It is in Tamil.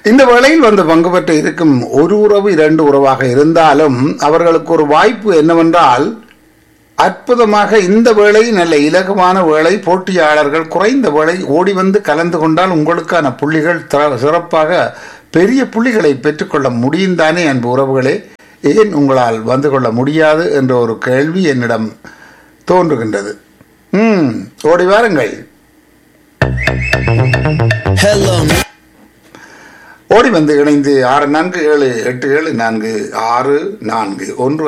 இந்த வேளையில் வந்து பங்கு பெற்று இருக்கும் ஒரு உறவு இரண்டு உறவாக இருந்தாலும் அவர்களுக்கு ஒரு வாய்ப்பு என்னவென்றால் அற்புதமாக இந்த வேளை நல்ல இலகுவான வேளை போட்டியாளர்கள் குறைந்த வேளை ஓடி வந்து கலந்து கொண்டால் உங்களுக்கான புள்ளிகள் த- சிறப்பாக பெரிய புள்ளிகளை பெற்றுக்கொள்ள முடியும் தானே அன்பு உறவுகளே ஏன் உங்களால் வந்து கொள்ள முடியாது என்ற ஒரு கேள்வி என்னிடம் தோன்றுகின்றது ம் ஓடி வாருங்கள் Hello, ஓடி வந்து இணைந்து ஆறு நான்கு ஏழு எட்டு ஏழு நான்கு ஆறு நான்கு ஒன்று